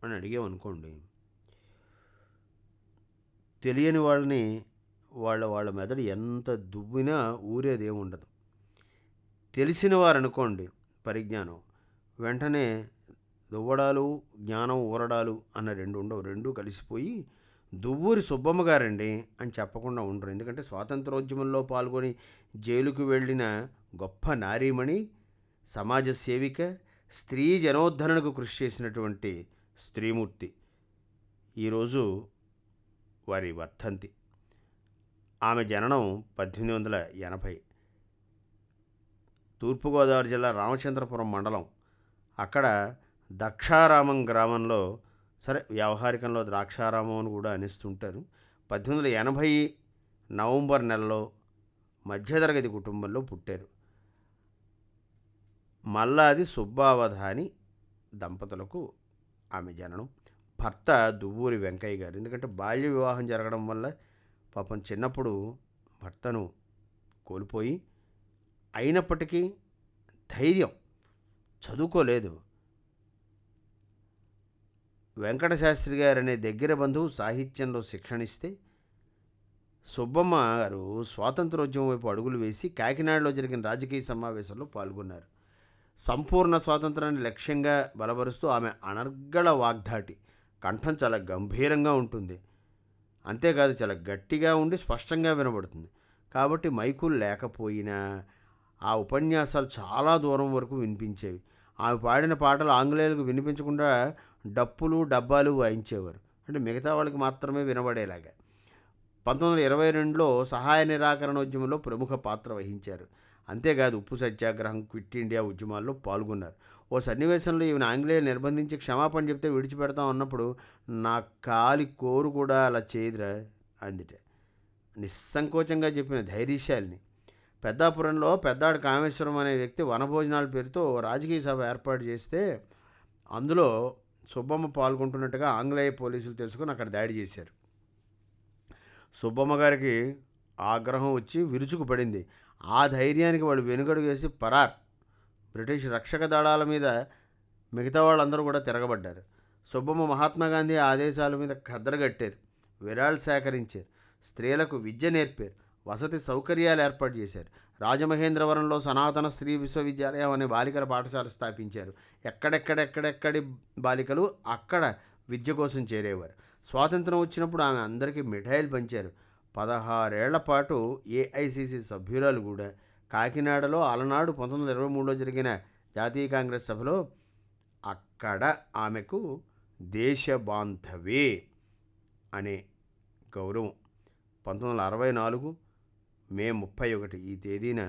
అని అడిగామనుకోండి తెలియని వాళ్ళని వాళ్ళ వాళ్ళ మెదడు ఎంత దువ్వినా ఊరేది ఉండదు తెలిసిన వారు అనుకోండి పరిజ్ఞానం వెంటనే దువ్వడాలు జ్ఞానం ఊరడాలు అన్న రెండు ఉండవు రెండు కలిసిపోయి దువ్వూరి సుబ్బమ్మ గారండి అని చెప్పకుండా ఉండరు ఎందుకంటే స్వాతంత్రోద్యమంలో పాల్గొని జైలుకు వెళ్ళిన గొప్ప నారీమణి సమాజ సేవిక స్త్రీ జనోద్ధరణకు కృషి చేసినటువంటి స్త్రీమూర్తి ఈరోజు వారి వర్ధంతి ఆమె జననం పద్దెనిమిది వందల ఎనభై తూర్పుగోదావరి జిల్లా రామచంద్రపురం మండలం అక్కడ దక్షారామం గ్రామంలో సరే వ్యవహారికంలో ద్రాక్షారామం అని కూడా అనిస్తుంటారు పద్దెనిమిది వందల ఎనభై నవంబర్ నెలలో మధ్యతరగతి కుటుంబంలో పుట్టారు మల్లాది సుబ్బావధాని దంపతులకు ఆమె జననం భర్త దువ్వూరి వెంకయ్య గారు ఎందుకంటే బాల్య వివాహం జరగడం వల్ల పాపం చిన్నప్పుడు భర్తను కోల్పోయి అయినప్పటికీ ధైర్యం చదువుకోలేదు వెంకట శాస్త్రి గారు అనే దగ్గర బంధువు సాహిత్యంలో శిక్షణ ఇస్తే సుబ్బమ్మ గారు స్వాతంత్రోద్యమం వైపు అడుగులు వేసి కాకినాడలో జరిగిన రాజకీయ సమావేశంలో పాల్గొన్నారు సంపూర్ణ స్వాతంత్రాన్ని లక్ష్యంగా బలపరుస్తూ ఆమె అనర్గళ వాగ్దాటి కంఠం చాలా గంభీరంగా ఉంటుంది అంతేకాదు చాలా గట్టిగా ఉండి స్పష్టంగా వినబడుతుంది కాబట్టి మైకులు లేకపోయినా ఆ ఉపన్యాసాలు చాలా దూరం వరకు వినిపించేవి ఆమె పాడిన పాటలు ఆంగ్లేయులకు వినిపించకుండా డప్పులు డబ్బాలు వాయించేవారు అంటే మిగతా వాళ్ళకి మాత్రమే వినబడేలాగా పంతొమ్మిది వందల ఇరవై రెండులో సహాయ నిరాకరణ ఉద్యమంలో ప్రముఖ పాత్ర వహించారు అంతేకాదు ఉప్పు సత్యాగ్రహం క్విట్ ఇండియా ఉద్యమాల్లో పాల్గొన్నారు ఓ సన్నివేశంలో ఈమెను ఆంగ్లేయులు నిర్బంధించి క్షమాపణ చెప్తే విడిచిపెడతాం అన్నప్పుడు నా కాలి కోరు కూడా అలా చేయదురా అందిట నిస్సంకోచంగా చెప్పిన ధైర్యశాలిని పెద్దాపురంలో పెద్దాడు కామేశ్వరం అనే వ్యక్తి వనభోజనాల పేరుతో ఓ రాజకీయ సభ ఏర్పాటు చేస్తే అందులో సుబ్బమ్మ పాల్గొంటున్నట్టుగా ఆంగ్లేయ పోలీసులు తెలుసుకొని అక్కడ దాడి చేశారు సుబ్బమ్మ గారికి ఆగ్రహం వచ్చి విరుచుకు పడింది ఆ ధైర్యానికి వాళ్ళు వెనుకడుగు వేసి పరార్ బ్రిటిష్ రక్షక దళాల మీద మిగతా వాళ్ళందరూ కూడా తిరగబడ్డారు సుబ్బమ్మ మహాత్మా గాంధీ ఆదేశాల మీద కద్దరగట్టారు విరాళ్ సేకరించారు స్త్రీలకు విద్య నేర్పారు వసతి సౌకర్యాలు ఏర్పాటు చేశారు రాజమహేంద్రవరంలో సనాతన స్త్రీ విశ్వవిద్యాలయం అనే బాలికల పాఠశాల స్థాపించారు ఎక్కడెక్కడెక్కడెక్కడి బాలికలు అక్కడ విద్య కోసం చేరేవారు స్వాతంత్రం వచ్చినప్పుడు ఆమె అందరికీ మిఠాయిలు పంచారు పదహారేళ్ల పాటు ఏఐసిసి సభ్యురాలు కూడా కాకినాడలో అలనాడు పంతొమ్మిది వందల ఇరవై మూడులో జరిగిన జాతీయ కాంగ్రెస్ సభలో అక్కడ ఆమెకు దేశబాంధవే అనే గౌరవం పంతొమ్మిది వందల అరవై నాలుగు మే ముప్పై ఒకటి ఈ తేదీన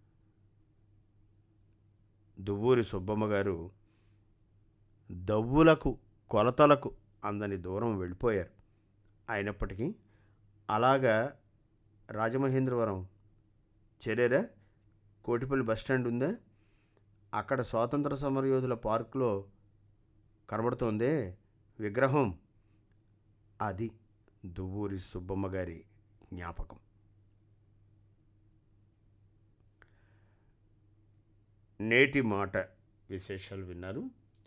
దువ్వూరి సుబ్బమ్మ గారు దవ్వులకు కొలతలకు అందని దూరం వెళ్ళిపోయారు అయినప్పటికీ అలాగా రాజమహేంద్రవరం చేరేరా కోటిపల్లి బస్టాండ్ ఉందా అక్కడ స్వాతంత్ర సమరయోధుల పార్కులో కనబడుతోందే విగ్రహం అది దువ్వూరి సుబ్బమ్మ గారి జ్ఞాపకం నేటి మాట విశేషాలు విన్నారు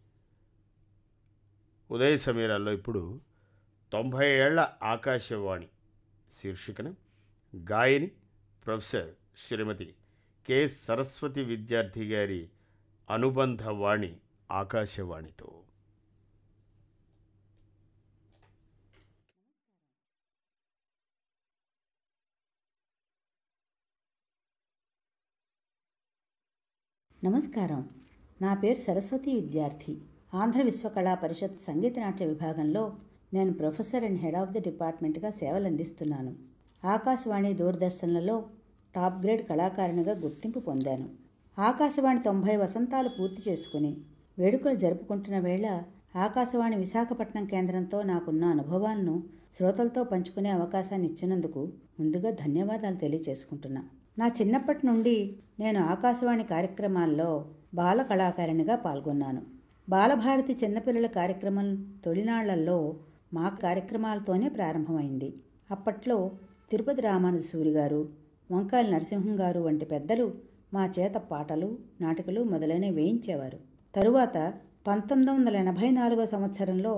ఉదయ సమీరాల్లో ఇప్పుడు తొంభై ఏళ్ల ఆకాశవాణి శీర్షికన గాయని ప్రొఫెసర్ శ్రీమతి కె సరస్వతి విద్యార్థి గారి అనుబంధ వాణి ఆకాశవాణితో నమస్కారం నా పేరు సరస్వతి విద్యార్థి ఆంధ్ర విశ్వకళా పరిషత్ సంగీత నాట్య విభాగంలో నేను professor and head of the డిపార్ట్మెంట్గా సేవలు అందిస్తున్నాను ఆకాశవాణి దూరదర్శన్లలో టాప్ గ్రేడ్ కళాకారిణిగా గుర్తింపు పొందాను ఆకాశవాణి తొంభై వసంతాలు పూర్తి చేసుకుని వేడుకలు జరుపుకుంటున్న వేళ ఆకాశవాణి విశాఖపట్నం కేంద్రంతో నాకున్న అనుభవాలను శ్రోతలతో పంచుకునే అవకాశాన్ని ఇచ్చినందుకు ముందుగా ధన్యవాదాలు తెలియజేసుకుంటున్నా నా చిన్నప్పటి నుండి నేను ఆకాశవాణి కార్యక్రమాల్లో బాల కళాకారిణిగా పాల్గొన్నాను బాలభారతి చిన్నపిల్లల కార్యక్రమం తొలినాళ్లలో మా కార్యక్రమాలతోనే ప్రారంభమైంది అప్పట్లో తిరుపతి రామానుజ సూరి గారు వంకాయల నరసింహం గారు వంటి పెద్దలు మా చేత పాటలు నాటకలు మొదలైనవి వేయించేవారు తరువాత పంతొమ్మిది వందల ఎనభై నాలుగో సంవత్సరంలో